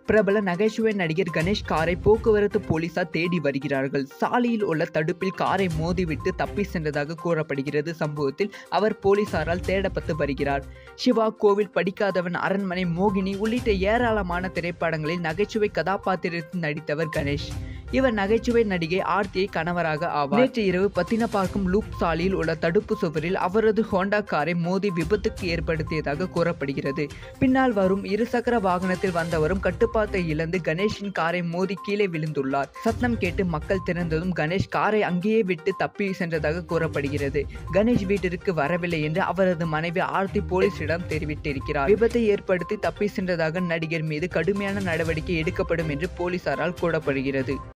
பிரபல நகைச்சுவை நடிகர் கணேஷ் காரை போக்குவரத்து போலீசார் தேடி வருகிறார்கள் சாலையில் உள்ள தடுப்பில் காரை மோதிவிட்டு தப்பி சென்றதாக கூறப்படுகிறது சம்பவத்தில் அவர் போலீசாரால் தேடப்பட்டு வருகிறார் சிவா கோவில் படிக்காதவன் அரண்மனை மோகினி உள்ளிட்ட ஏராளமான திரைப்படங்களில் நகைச்சுவை கதாபாத்திரத்தில் நடித்தவர் கணேஷ் இவர் நகைச்சுவை நடிகை ஆர்த்தியை கணவராக ஆவார் நேற்று இரவு பத்தினப்பாக்கம் லூப் சாலையில் உள்ள தடுப்பு சுவரில் அவரது ஹோண்டா காரை மோதி விபத்துக்கு ஏற்படுத்தியதாக கூறப்படுகிறது பின்னால் வரும் இருசக்கர வாகனத்தில் வந்தவரும் கட்டுப்பாட்டை இழந்து கணேஷின் காரை மோதி கீழே விழுந்துள்ளார் சத்தம் கேட்டு மக்கள் திறந்ததும் கணேஷ் காரை அங்கேயே விட்டு தப்பி சென்றதாக கூறப்படுகிறது கணேஷ் வீட்டிற்கு வரவில்லை என்று அவரது மனைவி ஆர்த்தி போலீசிடம் தெரிவித்திருக்கிறார் விபத்தை ஏற்படுத்தி தப்பி சென்றதாக நடிகர் மீது கடுமையான நடவடிக்கை எடுக்கப்படும் என்று போலீசாரால் கூறப்படுகிறது